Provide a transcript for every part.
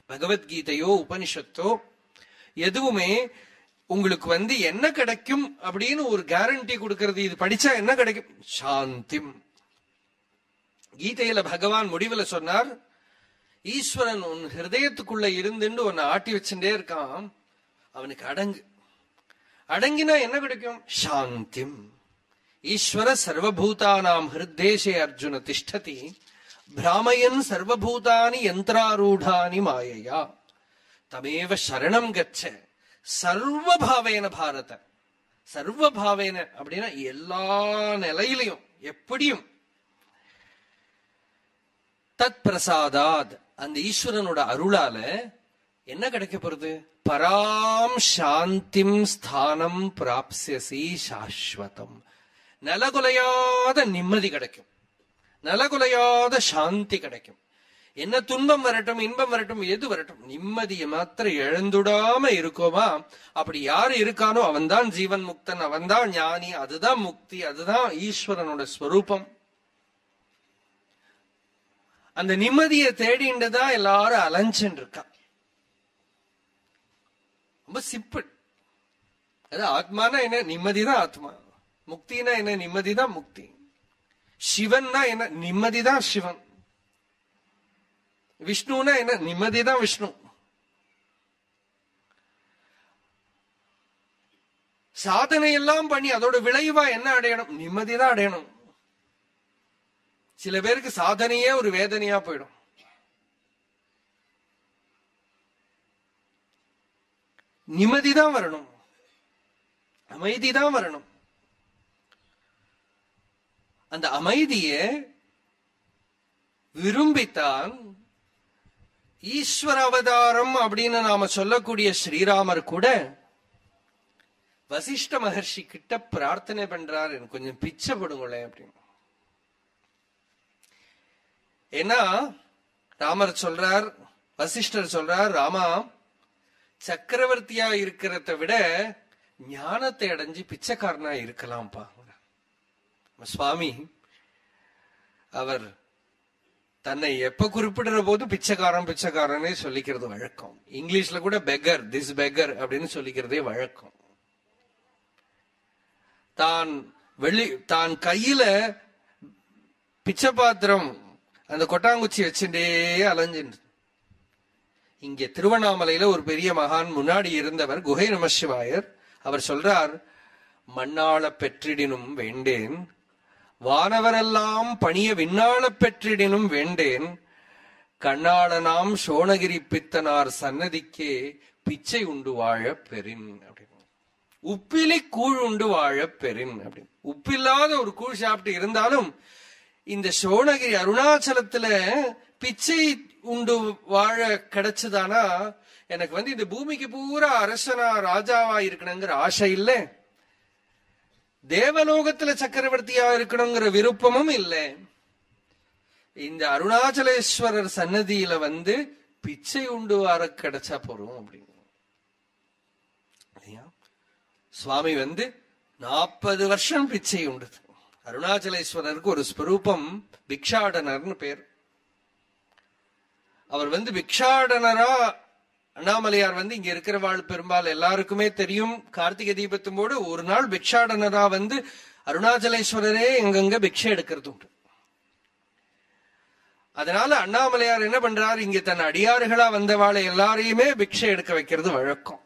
பகவத்கீதையோ உபனிஷத்தோ எதுவுமே உங்களுக்கு வந்து என்ன கிடைக்கும் அப்படின்னு ஒரு கேரண்டி கொடுக்கிறது இது படிச்சா என்ன கிடைக்கும் சாந்திம் கீதையில பகவான் முடிவுல சொன்னார் ஈஸ்வரன் உன் ஹிருதயத்துக்குள்ள இருந்துட்டு உன்னை ஆட்டி வச்சுட்டே இருக்கான் அவனுக்கு அடங்கு அடங்கினா என்ன கிடைக்கும் சாந்திம் ஈஸ்வர சர்வபூதானாம் ஹிருத்தேசே அர்ஜுன திஷ்டதி பிராமயன் சர்வபூதானி யந்திராரூடானி மாயையா தமேவ சரணம் கச்ச சர்வபாவேன பாரத சர்வபாவேன அப்படின்னா எல்லா நிலையிலையும் எப்படியும் தத் பிரசாதாத் அந்த ஈஸ்வரனோட அருளால என்ன கிடைக்க போறது பராம் சாந்திம் ஸ்தானம் பிராப்சியசி சாஸ்வதம் நலகுலையாத நிம்மதி கிடைக்கும் நலகுலையாத சாந்தி கிடைக்கும் என்ன துன்பம் வரட்டும் இன்பம் வரட்டும் எது வரட்டும் நிம்மதியை மாத்திரம் இழந்துடாம இருக்கோமா அப்படி யாரு இருக்கானோ அவன்தான் ஜீவன் முக்தன் அவன்தான் ஞானி அதுதான் முக்தி அதுதான் ஈஸ்வரனோட ஸ்வரூபம் அந்த நிம்மதியை தேடிண்டு தான் எல்லாரும் அலைஞ்சுட்டு இருக்கா ரொம்ப சிம்பிள் அது ஆத்மானா என்ன நிம்மதிதான் ஆத்மா முக்தினா என்ன நிம்மதிதான் முக்தி சிவன்னா என்ன நிம்மதிதான் சிவன் விஷ்ணுனா என்ன நிம்மதிதான் விஷ்ணு சாதனை எல்லாம் பண்ணி அதோட விளைவா என்ன அடையணும் நிம்மதிதான் அடையணும் சில பேருக்கு சாதனையே ஒரு வேதனையா போயிடும் நிம்மதிதான் வரணும் அமைதிதான் வரணும் அந்த அமைதியை விரும்பித்தான் ஈஸ்வர அவதாரம் அப்படின்னு நாம சொல்லக்கூடிய ஸ்ரீராமர் கூட வசிஷ்ட மகர்ஷி கிட்ட பிரார்த்தனை பண்றார் எனக்கு கொஞ்சம் பிச்சை போடுங்களேன் அப்படின்னு ஏன்னா ராமர் சொல்றார் வசிஷ்டர் சொல்றார் ராமா சக்கரவர்த்தியா இருக்கிறத விட ஞானத்தை அடைஞ்சு பிச்சைக்காரனா இருக்கலாம்ப்பா நம்ம சுவாமி அவர் தன்னை எப்ப குறிப்பிடுற போது பிச்சைக்காரன் பிச்சைக்காரனே சொல்லிக்கிறது வழக்கம் இங்கிலீஷ்ல கூட பெக்கர் திஸ் பெக்கர் அப்படின்னு சொல்லிக்கிறதே வழக்கம் தான் வெளி தான் கையில பிச்சை பாத்திரம் அந்த கொட்டாங்குச்சி வச்சுட்டே அலைஞ்சின்று இங்க திருவண்ணாமலையில ஒரு பெரிய மகான் முன்னாடி இருந்தவர் குகை நமசிவாயர் அவர் சொல்றார் மண்ணாள பெற்றிடினும் வேண்டேன் வானவரெல்லாம் பணிய விண்ணாளப் பெற்றிடினும் வேண்டேன் கண்ணாளனாம் சோணகிரி பித்தனார் சன்னதிக்கே பிச்சை உண்டு வாழ பெறின் அப்படின்னு உப்பிலி கூழ் உண்டு வாழ பெறின் அப்படின்னு உப்பில்லாத ஒரு கூழ் சாப்பிட்டு இருந்தாலும் இந்த சோணகிரி அருணாச்சலத்துல பிச்சை உண்டு வாழ கிடைச்சதானா எனக்கு வந்து இந்த பூமிக்கு பூரா அரசனா ராஜாவா இருக்கணுங்கிற ஆசை இல்லை தேவலோகத்துல சக்கரவர்த்தியா இருக்கணுங்கிற விருப்பமும் இல்லை இந்த அருணாச்சலேஸ்வரர் சன்னதியில வந்து பிச்சை உண்டு வர கிடைச்சா போறோம் அப்படின்னு இல்லையா? சுவாமி வந்து நாற்பது வருஷம் பிச்சை உண்டு அருணாச்சலேஸ்வரருக்கு ஒரு ஸ்வரூபம் பிக்ஷாடனர்னு பேர் அவர் வந்து பிக்ஷாடனரா அண்ணாமலையார் வந்து இங்க இருக்கிறவாள் பெரும்பால் எல்லாருக்குமே தெரியும் கார்த்திகை தீபத்தும்போது ஒரு நாள் பிக்ஷாடனரா வந்து அருணாச்சலேஸ்வரரே எங்கெங்க பிக்ஷை எடுக்கிறது உண்டு அதனால அண்ணாமலையார் என்ன பண்றார் இங்க தன் அடியாறுகளா வந்தவாளை எல்லாரையுமே பிக்ஷை எடுக்க வைக்கிறது வழக்கம்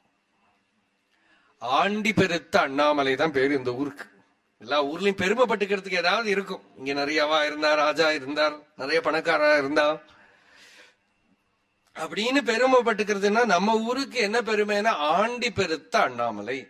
ஆண்டி பெருத்த அண்ணாமலை தான் பேரு இந்த ஊருக்கு எல்லா ஊர்லயும் பெருமைப்பட்டுக்கிறதுக்கு ஏதாவது இருக்கும் இங்க நிறையவா இருந்தார் ராஜா இருந்தார் நிறைய பணக்காரா இருந்தா அப்படின்னு பெருமைப்பட்டுக்கிறதுன்னா நம்ம ஊருக்கு என்ன பெருமைன்னா ஆண்டி பெருத்த அண்ணாமலை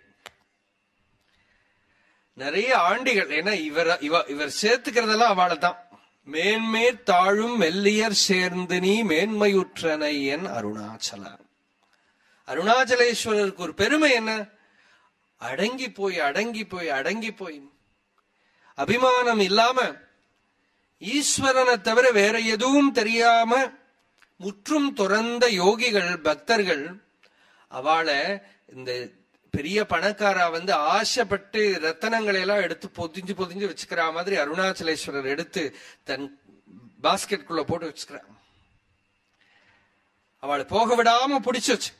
நிறைய ஆண்டிகள் ஏன்னா இவர் இவ இவர் சேர்த்துக்கிறதெல்லாம் அவளை தான் மேன்மேற் தாழும் மெல்லியர் சேர்ந்து நீ மேன்மையுற்றனை என் அருணாச்சல அருணாச்சலேஸ்வரருக்கு ஒரு பெருமை என்ன அடங்கி போய் அடங்கி போய் அடங்கி போய் அபிமானம் இல்லாம ஈஸ்வரனை தவிர வேற எதுவும் தெரியாம முற்றும் துறந்த யோகிகள் பக்தர்கள் அவளை இந்த பெரிய பணக்காரா வந்து ஆசைப்பட்டு ரத்தனங்களை எல்லாம் எடுத்து பொதிஞ்சு பொதிஞ்சு வச்சுக்கிற மாதிரி அருணாச்சலேஸ்வரர் எடுத்து தன் பாஸ்கெட்குள்ள போட்டு வச்சுக்கிறார் அவளை போக விடாம பிடிச்சு வச்சு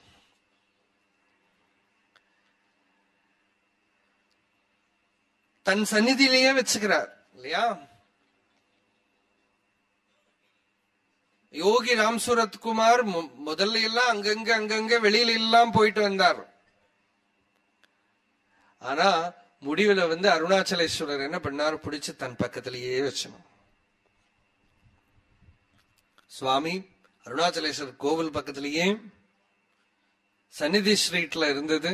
தன் சந்நிதியிலேயே வச்சுக்கிறார் இல்லையா யோகி ராம் சூரத்குமார் மு- முதல்ல எல்லாம் அங்கங்க அங்கங்க வெளியில எல்லாம் போயிட்டு வந்தார் ஆனா முடிவுல வந்து அருணாச்சலேஸ்வரர் என்ன பண்ணார் பிடிச்சு தன் பக்கத்திலேயே வச்சணும் சுவாமி அருணாச்சலேஸ்வரர் கோவில் பக்கத்திலேயே சந்நிதி ஸ்ட்ரீட்ல இருந்தது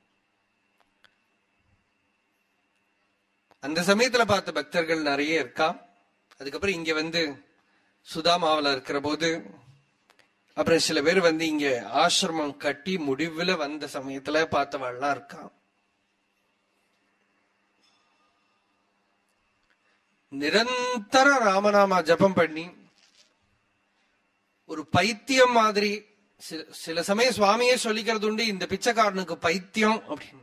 அந்த சமயத்துல பார்த்த பக்தர்கள் நிறைய இருக்கா அதுக்கப்புறம் இங்க வந்து சுதாமாவுல இருக்கிற போது அப்புறம் சில பேர் வந்து இங்க ஆசிரமம் கட்டி முடிவுல வந்த சமயத்துல பார்த்தவாள்லாம் இருக்கா நிரந்தர ராமநாமா ஜபம் பண்ணி ஒரு பைத்தியம் மாதிரி சில- சில சமயம் சுவாமியே சொல்லிக்கிறது உண்டு இந்த பிச்சைக்காரனுக்கு பைத்தியம் அப்படின்னு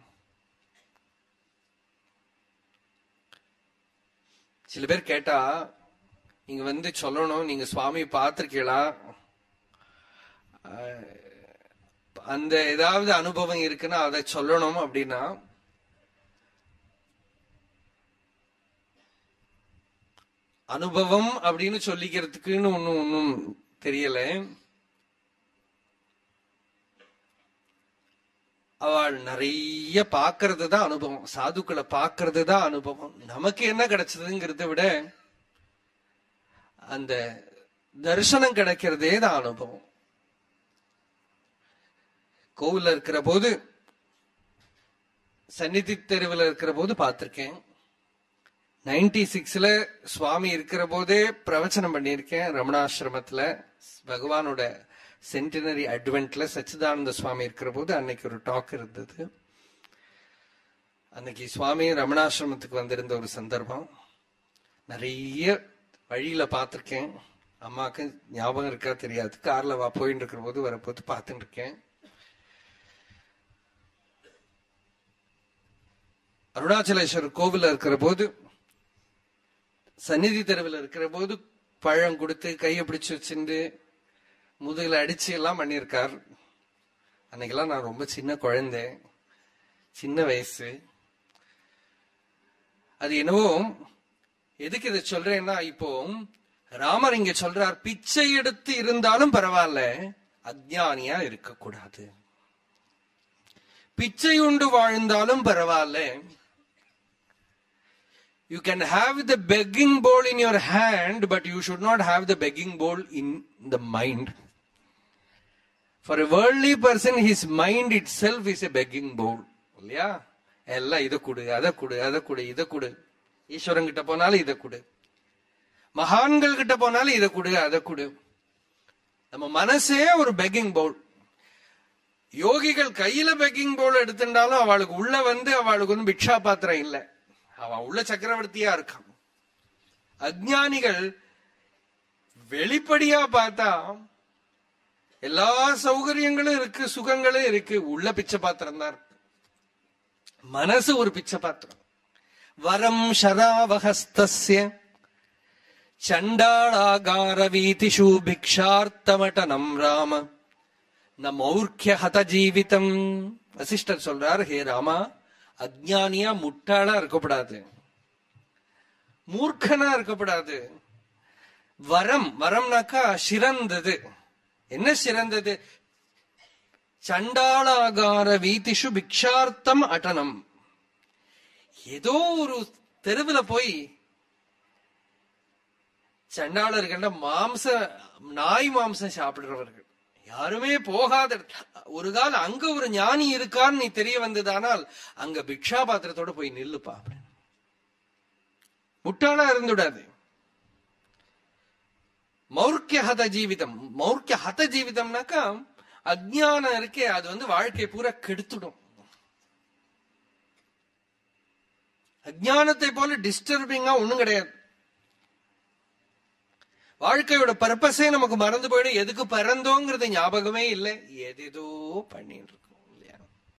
சில பேர் கேட்டா நீங்க வந்து சொல்லணும் நீங்க சுவாமி பார்த்திருக்கீங்களா அஹ், அந்த ஏதாவது அனுபவம் இருக்குன்னா அதை சொல்லணும் அப்படின்னா அனுபவம் அப்படின்னு சொல்லிக்கிறதுக்குன்னு ஒன்னும் ஒன்னும் தெரியல அவள் நிறைய பாக்குறது தான் அனுபவம் சாதுக்களை பாக்குறது தான் அனுபவம் நமக்கு என்ன கிடைச்சதுங்கிறத விட அந்த தரிசனம் கிடைக்கிறதே தான் அனுபவம் கோவில்ல இருக்கிற போது சந்நிதி தெருவில் இருக்கிற போது பார்த்திருக்கேன் நைன்டி சிக்ஸ்ல சுவாமி இருக்கிற போதே பிரவச்சனம் பண்ணியிருக்கேன் ரமணாசிரமத்துல பகவானோட சென்டினரி அட்வென்ட்ல சச்சிதானந்த சுவாமி இருக்கிற போது அன்னைக்கு ஒரு டாக் இருந்தது அன்னைக்கு சுவாமி ரமணாசிரமத்துக்கு வந்திருந்த ஒரு சந்தர்ப்பம் நிறைய வழியில பார்த்திருக்கேன் அம்மாக்கு ஞாபகம் இருக்கா தெரியாது கார்ல வா போயிட்டு இருக்கிற போது வரப்போது பார்த்துட்டு இருக்கேன் அருணாச்சலேஸ்வரர் கோவில்ல இருக்கிற போது சந்நிதி தெருவில் இருக்கிற போது பழம் கொடுத்து கையை பிடிச்சு வச்சுட்டு முதுகுல அடிச்சு எல்லாம் பண்ணியிருக்கார் அன்னைக்கெல்லாம் நான் ரொம்ப சின்ன குழந்தை சின்ன வயசு அது என்னவோ எதுக்கு இதை சொல்றேன்னா இப்போ ராமர் இங்க சொல்றார் பிச்சை எடுத்து இருந்தாலும் பரவாயில்ல அஜ்ஞானியா இருக்கக்கூடாது பிச்சை உண்டு வாழ்ந்தாலும் பரவாயில்ல You can have the begging bowl in your hand, but you should not have the begging bowl in the mind. For a worldly person, his mind itself is a begging bowl. இல்லையா எல்லாம் இதை கொடு அதை கொடு அதை கொடு இதை கொடு ஈஸ்வரன் கிட்ட போனாலும் இதை கொடு மகான்கள் கிட்ட போனாலும் இதை கொடு அதை கொடு நம்ம மனசே ஒரு பெக்கிங் பவுல் யோகிகள் கையில பெக்கிங் பவுல் எடுத்துட்டாலும் அவளுக்கு உள்ள வந்து அவளுக்கு வந்து பிக்ஷா பாத்திரம் இல்லை அவன் உள்ள சக்கரவர்த்தியா இருக்கான் அஜ்ஞானிகள் வெளிப்படையா பார்த்தா எல்லா சௌகரியங்களும் இருக்கு சுகங்களும் இருக்கு உள்ள பிச்சை பாத்திரம் தான் இருக்கு மனசு ஒரு பிச்சை பாத்திரம் வரம் ஷராவஹஸ்தஸ்ய சண்டாளாகார வீதிஷு பிக்ஷார்த்தமட்டனம் ராம ந மௌர்க்கிய ஹத ஜீவிதம் வசிஷ்டர் சொல்றார் ஹே ராமா அஜ்ஞானியா முட்டாளா இருக்கக்கூடாது மூர்க்கனா இருக்கக்கூடாது வரம் வரம்னாக்கா சிறந்தது என்ன சிறந்தது சண்டாளாகார வீதிஷு பிக்ஷார்த்தம் அட்டனம் ஏதோ ஒரு தெருவுல போய் சண்டாளர்கள் மாம்ச நாய் மாம்சம் சாப்பிடுறவர்கள் யாருமே போகாத இடத்துல- ஒரு கால அங்க ஒரு ஞானி இருக்கான்னு நீ தெரிய வந்ததானால் அங்க பிக்ஷா பாத்திரத்தோட போய் நில்லுப்பா அப்படின்னு முட்டாளா இருந்துடாது மௌர்க்கிய ஹத ஜீவிதம் மௌர்க்கிய ஹத ஜீவிதம்னாக்கா அஜ்ஞானம் இருக்கே அது வந்து வாழ்க்கையை பூரா கெடுத்துடும் அஜ்ஞானத்தை போல டிஸ்டர்பிங்கா ஒண்ணும் கிடையாது வாழ்க்கையோட பர்பஸே நமக்கு மறந்து போயிடும் எதுக்கு பிறந்தோங்கிறது ஞாபகமே இல்லை எதேதோ பண்ணிட்டு இருக்கோம்